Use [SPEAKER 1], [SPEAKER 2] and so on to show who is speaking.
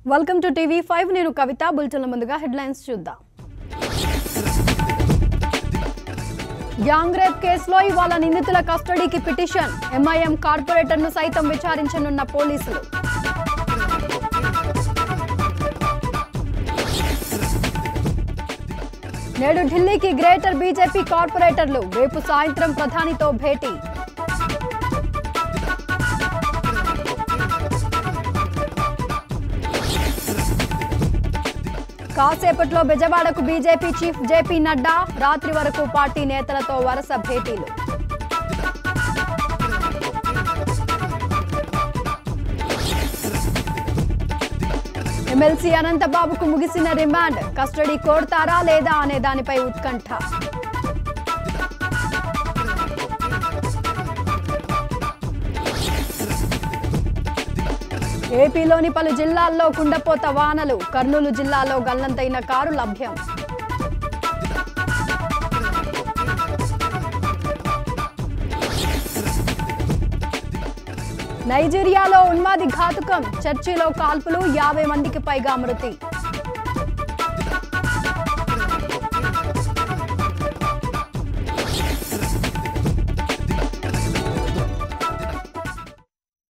[SPEAKER 1] welcome to TV five నేను కవిత బులెటిన్ల ముందుగా headlines చూద్దాం గ్యాంగ్ రేప్ కేసులో ఇవాళ నిందితుల కస్టడీకి పిటిషన్ ఎంఐఎం కార్పొరేటర్ను సైతం విచారించనున్న పోలీసులు నేడు ఢిల్లీకి గ్రేటర్ బీజేపీ కార్పొరేటర్లు రేపు సాయంత్రం ప్రధానితో భేటీ కాసేపట్లో బెజవాడకు బీజేపీ చీఫ్ జేపీ నడ్డా రాత్రి వరకు పార్టీ నేతలతో వరుస భేటీలు ఎమ్మెల్సీ అనంతబాబుకు ముగిసిన రిమాండ్ కస్టడీ కోడతారా లేదా అనే దానిపై ఉత్కంఠ ఏపీలోని పలు జిల్లాల్లో కుండపోత వానలు కర్నూలు జిల్లాలో గల్లంతైన కారు లభ్యం నైజీరియాలో ఉన్మాది ఘాతుకం చర్చిలో కాల్పులు యాభై మందికి పైగా మృతి